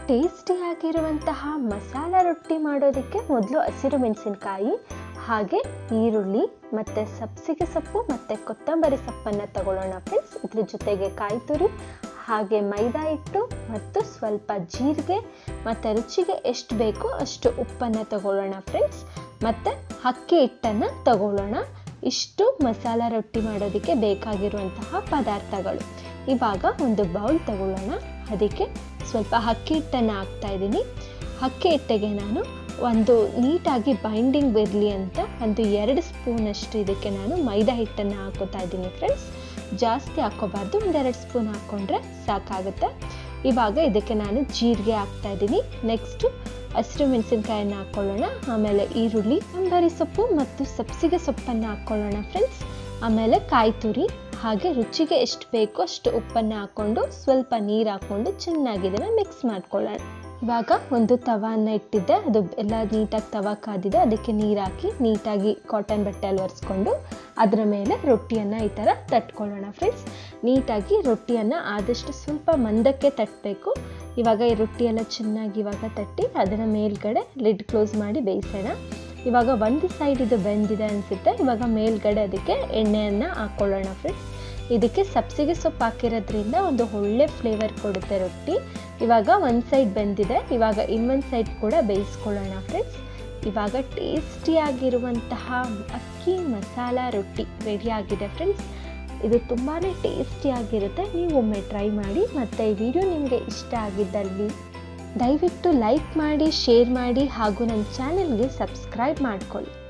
ಟೇಸ್ಟಿಯಾಗಿರುವಂತಹ ಮಸಾಲ ರೊಟ್ಟಿ ಮಾಡೋದಕ್ಕೆ ಮೊದಲು ಹಸಿರು ಮೆಣಸಿನಕಾಯಿ ಹಾಗೆ ಈರುಳ್ಳಿ ಮತ್ತು ಸಬ್ಸಿಗೆ ಸೊಪ್ಪು ಮತ್ತು ಕೊತ್ತಂಬರಿ ಸೊಪ್ಪನ್ನು ತಗೊಳ್ಳೋಣ ಫ್ರೆಂಡ್ಸ್ ಇದ್ರ ಜೊತೆಗೆ ಕಾಯಿ ತುರಿ ಹಾಗೆ ಮೈದಾ ಹಿಟ್ಟು ಮತ್ತು ಸ್ವಲ್ಪ ಜೀರಿಗೆ ಮತ್ತು ರುಚಿಗೆ ಎಷ್ಟು ಬೇಕೋ ಅಷ್ಟು ಉಪ್ಪನ್ನು ತಗೊಳ್ಳೋಣ ಫ್ರೆಂಡ್ಸ್ ಮತ್ತು ಅಕ್ಕಿ ಹಿಟ್ಟನ್ನು ತಗೊಳ್ಳೋಣ ಇಷ್ಟು ಮಸಾಲ ರೊಟ್ಟಿ ಮಾಡೋದಕ್ಕೆ ಬೇಕಾಗಿರುವಂತಹ ಪದಾರ್ಥಗಳು ಇವಾಗ ಒಂದು ಬೌಲ್ ತಗೊಳ್ಳೋಣ ಅದಕ್ಕೆ ಸ್ವಲ್ಪ ಅಕ್ಕಿ ಹಿಟ್ಟನ್ನು ಹಾಕ್ತಾ ಇದ್ದೀನಿ ಅಕ್ಕಿ ಹಿಟ್ಟಿಗೆ ನಾನು ಒಂದು ನೀಟಾಗಿ ಬೈಂಡಿಂಗ್ ಬರಲಿ ಅಂತ ಒಂದು ಎರಡು ಸ್ಪೂನಷ್ಟು ಇದಕ್ಕೆ ನಾನು ಮೈದಾ ಹಿಟ್ಟನ್ನು ಹಾಕೋತಾ ಇದ್ದೀನಿ ಫ್ರೆಂಡ್ಸ್ ಜಾಸ್ತಿ ಹಾಕೋಬಾರ್ದು ಒಂದೆರಡು ಸ್ಪೂನ್ ಹಾಕ್ಕೊಂಡ್ರೆ ಸಾಕಾಗುತ್ತೆ ಇವಾಗ ಇದಕ್ಕೆ ನಾನು ಜೀರಿಗೆ ಹಾಕ್ತಾ ಇದ್ದೀನಿ ನೆಕ್ಸ್ಟು ಹಸಿರು ಮೆಣಸಿನ್ಕಾಯನ್ನು ಹಾಕ್ಕೊಳ್ಳೋಣ ಆಮೇಲೆ ಈರುಳ್ಳಿ ಅಂಬರಿ ಸೊಪ್ಪು ಮತ್ತು ಸಬ್ಸಿಗೆ ಸೊಪ್ಪನ್ನು ಹಾಕ್ಕೊಳ್ಳೋಣ ಫ್ರೆಂಡ್ಸ್ ಆಮೇಲೆ ಕಾಯಿ ತುರಿ ಹಾಗೆ ರುಚಿಗೆ ಎಷ್ಟು ಬೇಕೋ ಅಷ್ಟು ಉಪ್ಪನ್ನು ಹಾಕ್ಕೊಂಡು ಸ್ವಲ್ಪ ನೀರು ಹಾಕ್ಕೊಂಡು ಚೆನ್ನಾಗಿ ಇದನ್ನು ಮಿಕ್ಸ್ ಮಾಡ್ಕೊಳ್ಳೋಣ ಇವಾಗ ಒಂದು ತವಾನ ಇಟ್ಟಿದ್ದೆ ಅದು ಎಲ್ಲ ನೀಟಾಗಿ ತವ ಕಾದಿದೆ ಅದಕ್ಕೆ ನೀರು ಹಾಕಿ ನೀಟಾಗಿ ಕಾಟನ್ ಬಟ್ಟೆಯಲ್ಲಿ ಒರೆಸ್ಕೊಂಡು ಅದರ ಮೇಲೆ ರೊಟ್ಟಿಯನ್ನು ಈ ಥರ ತಟ್ಕೊಳ್ಳೋಣ ಫ್ರೆಂಡ್ಸ್ ನೀಟಾಗಿ ರೊಟ್ಟಿಯನ್ನು ಆದಷ್ಟು ಸ್ವಲ್ಪ ಮಂದಕ್ಕೆ ತಟ್ಟಬೇಕು ಇವಾಗ ಈ ರೊಟ್ಟಿ ಎಲ್ಲ ಚೆನ್ನಾಗಿ ಇವಾಗ ತಟ್ಟಿ ಅದರ ಮೇಲ್ಗಡೆ ಲಿಡ್ ಕ್ಲೋಸ್ ಮಾಡಿ ಬೇಯಿಸೋಣ ಇವಾಗ ಒಂದು ಸೈಡ್ ಇದು ಬೆಂದಿದೆ ಅನಿಸುತ್ತೆ ಇವಾಗ ಮೇಲ್ಗಡೆ ಅದಕ್ಕೆ ಎಣ್ಣೆಯನ್ನು ಹಾಕ್ಕೊಳ್ಳೋಣ ಫ್ರೆಂಡ್ಸ್ ಇದಕ್ಕೆ ಸಬ್ಸಿಗೆ ಸೊಪ್ಪು ಹಾಕಿರೋದ್ರಿಂದ ಒಂದು ಒಳ್ಳೆ ಫ್ಲೇವರ್ ಕೊಡುತ್ತೆ ರೊಟ್ಟಿ ಇವಾಗ ಒಂದು ಸೈಡ್ ಬೆಂದಿದೆ ಇವಾಗ ಇನ್ನೊಂದು ಸೈಡ್ ಕೂಡ ಬೇಯಿಸ್ಕೊಳ್ಳೋಣ ಫ್ರೆಂಡ್ಸ್ ಇವಾಗ ಟೇಸ್ಟಿಯಾಗಿರುವಂತಹ ಅಕ್ಕಿ ಮಸಾಲ ರೊಟ್ಟಿ ರೆಡಿಯಾಗಿದೆ ಫ್ರೆಂಡ್ಸ್ ಇದು ತುಂಬಾ ಟೇಸ್ಟಿಯಾಗಿರುತ್ತೆ ನೀವು ಒಮ್ಮೆ ಟ್ರೈ ಮಾಡಿ ಮತ್ತು ಈ ವಿಡಿಯೋ ನಿಮಗೆ ಇಷ್ಟ ಆಗಿದ್ದಲ್ಲಿ ದಯವಿಟ್ಟು ಲೈಕ್ ಮಾಡಿ ಶೇರ್ ಮಾಡಿ ಹಾಗೂ ನನ್ನ ಚಾನೆಲ್ಗೆ ಸಬ್ಸ್ಕ್ರೈಬ್ ಮಾಡ್ಕೊಳ್ಳಿ